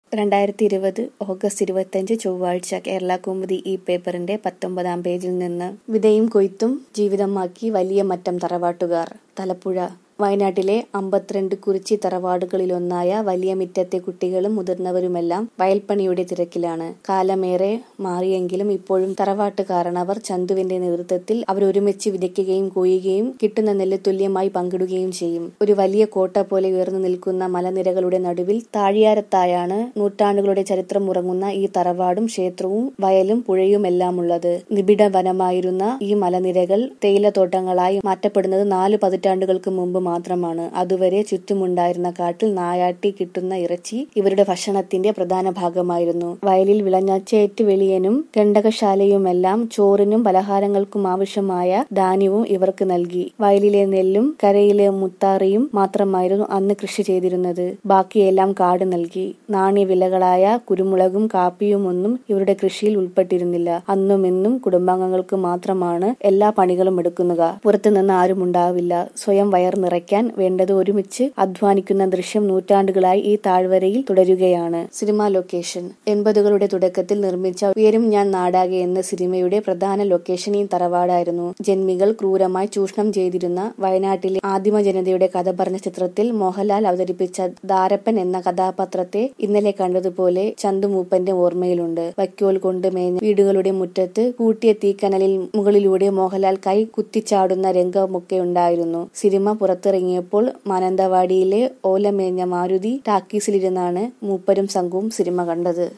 രണ്ടായിരത്തി ഇരുപത് ഓഗസ്റ്റ് ഇരുപത്തിയഞ്ച് ചൊവ്വാഴ്ച കേരള കൗമുദി ഈ പേപ്പറിന്റെ പത്തൊമ്പതാം പേജിൽ നിന്ന് വിതയും കൊയ്ത്തും ജീവിതമാക്കി വലിയ മറ്റം തറവാട്ടുകാർ തലപ്പുഴ വയനാട്ടിലെ അമ്പത്തിരണ്ട് കുറിച്ചി തറവാടുകളിലൊന്നായ വലിയ മിറ്റത്തെ കുട്ടികളും മുതിർന്നവരുമെല്ലാം വയൽപ്പണിയുടെ തിരക്കിലാണ് കാലമേറെ മാറിയെങ്കിലും ഇപ്പോഴും തറവാട്ടുകാരണവർ ചന്തുവിന്റെ നേതൃത്വത്തിൽ അവരൊരുമിച്ച് വിതയ്ക്കുകയും കൊയ്യുകയും കിട്ടുന്ന നെല്ല് തുല്യമായി പങ്കിടുകയും ചെയ്യും ഒരു വലിയ കോട്ട പോലെ ഉയർന്നു നിൽക്കുന്ന മലനിരകളുടെ നടുവിൽ താഴിയാരത്തായാണ് നൂറ്റാണ്ടുകളുടെ ചരിത്രം ഉറങ്ങുന്ന ഈ തറവാടും ക്ഷേത്രവും വയലും പുഴയുമെല്ലാമുള്ളത് നിബിഡ വനമായിരുന്ന ഈ മലനിരകൾ തേയിലത്തോട്ടങ്ങളായി മാറ്റപ്പെടുന്നത് നാല് പതിറ്റാണ്ടുകൾക്ക് മുമ്പ് മാത്രമാണ് അതുവരെ ചുറ്റുമുണ്ടായിരുന്ന കാട്ടിൽ നായാട്ടി കിട്ടുന്ന ഇറച്ചി ഇവരുടെ ഭക്ഷണത്തിന്റെ പ്രധാന ഭാഗമായിരുന്നു വയലിൽ വിളഞ്ഞ ചേറ്റുവെളിയനും ഗണ്ടകശാലയുമെല്ലാം ചോറിനും പലഹാരങ്ങൾക്കും ആവശ്യമായ ധാന്യവും ഇവർക്ക് നൽകി വയലിലെ നെല്ലും കരയിലെ മുത്താറിയും മാത്രമായിരുന്നു അന്ന് കൃഷി ചെയ്തിരുന്നത് ബാക്കിയെല്ലാം കാട് നൽകി നാണ്യവിളകളായ കുരുമുളകും കാപ്പിയും ഒന്നും ഇവരുടെ കൃഷിയിൽ ഉൾപ്പെട്ടിരുന്നില്ല അന്നും ഇന്നും കുടുംബാംഗങ്ങൾക്ക് മാത്രമാണ് എല്ലാ പണികളും എടുക്കുന്നത് പുറത്തുനിന്ന് ആരും ഉണ്ടാവില്ല സ്വയം വയർ നിറയ്ക്കാൻ വേണ്ടത് ഒരുമിച്ച് അധ്വാനിക്കുന്ന ദൃശ്യം നൂറ്റാണ്ടുകളായി ഈ താഴ്വരയിൽ തുടരുകയാണ് സിനിമാ ലൊക്കേഷൻ എൺപതുകളുടെ തുടക്കത്തിൽ നിർമ്മിച്ച ഉയരും ഞാൻ നാടാകെ എന്ന സിനിമയുടെ പ്രധാന ലൊക്കേഷൻ ഈ തറവാടായിരുന്നു ജന്മികൾ ക്രൂരമായി ചൂഷണം ചെയ്തിരുന്ന വയനാട്ടിലെ ആദിമ ജനതയുടെ കഥ പറഞ്ഞ ചിത്രത്തിൽ മോഹൻലാൽ അവതരിപ്പിച്ച ദാരപ്പൻ എന്ന കഥാപാത്രത്തെ ഇന്നലെ കണ്ടതുപോലെ ചന്തുമൂപ്പന്റെ ഓർമ്മയിലുണ്ട് വൈക്കോൽ കൊണ്ട് മേഞ്ഞ വീടുകളുടെ മുറ്റത്ത് കൂട്ടിയ തീക്കനലിൽ മുകളിലൂടെ മോഹൻലാൽ കൈ കുത്തിച്ചാടുന്ന രംഗമൊക്കെ ഉണ്ടായിരുന്നു സിനിമ പുറത്തിറങ്ങിയപ്പോൾ മാനന്തവാടിയിലെ ഓലമേഞ്ഞ മാരുതി ടാക്കീസിലിരുന്നാണ് മൂപ്പരും സംഘവും സിനിമ കണ്ടത്